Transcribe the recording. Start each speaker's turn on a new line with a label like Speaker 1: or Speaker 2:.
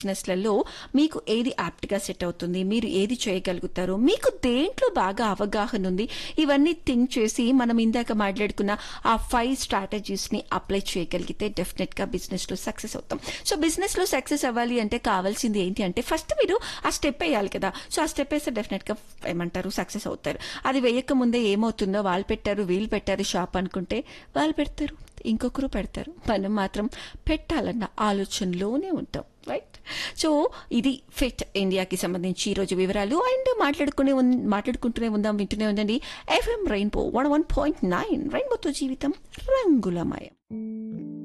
Speaker 1: బిజినెస్లలో మీకు ఏది యాప్ట్గా సెట్ అవుతుంది మీరు ఏది చేయగలుగుతారు మీకు దేంట్లో బాగా అవగాహన ఉంది ఇవన్నీ థింక్ చేసి మనం ఇందాక మాట్లాడుకున్న ఆ ఫైవ్ స్ట్రాటజీస్ని అప్లై చేయగలిగితే డెఫినెట్గా బిజినెస్లో సక్సెస్ అవుతాం సో బిజినెస్లో సక్సెస్ అవ్వాలి అంటే కావాల్సింది ఏంటి అంటే ఫస్ట్ మీరు ఆ స్టెప్ వేయాలి కదా సో ఆ స్టెప్ వేస్తే డెఫినెట్గా ఏమంటారు సక్సెస్ అవుతారు అది వేయక ముందే ఏమవుతుందో వాళ్ళు పెట్టారు వీళ్ళు పెట్టారు షాప్ అనుకుంటే వాళ్ళు పెడతారు ఇంకొకరు పెడతారు మనం మాత్రం పెట్టాలన్న ఆలోచనలోనే ఉంటాం రైట్ సో ఇది ఫిట్ ఇండియాకి సంబంధించి ఈరోజు వివరాలు అండ్ మాట్లాడుకునే ఉన్- మాట్లాడుకుంటూనే ఉందాం వింటూనే ఉండండి FM rainbow one one point nine రెయిన్బోతో జీవితం రంగులమయం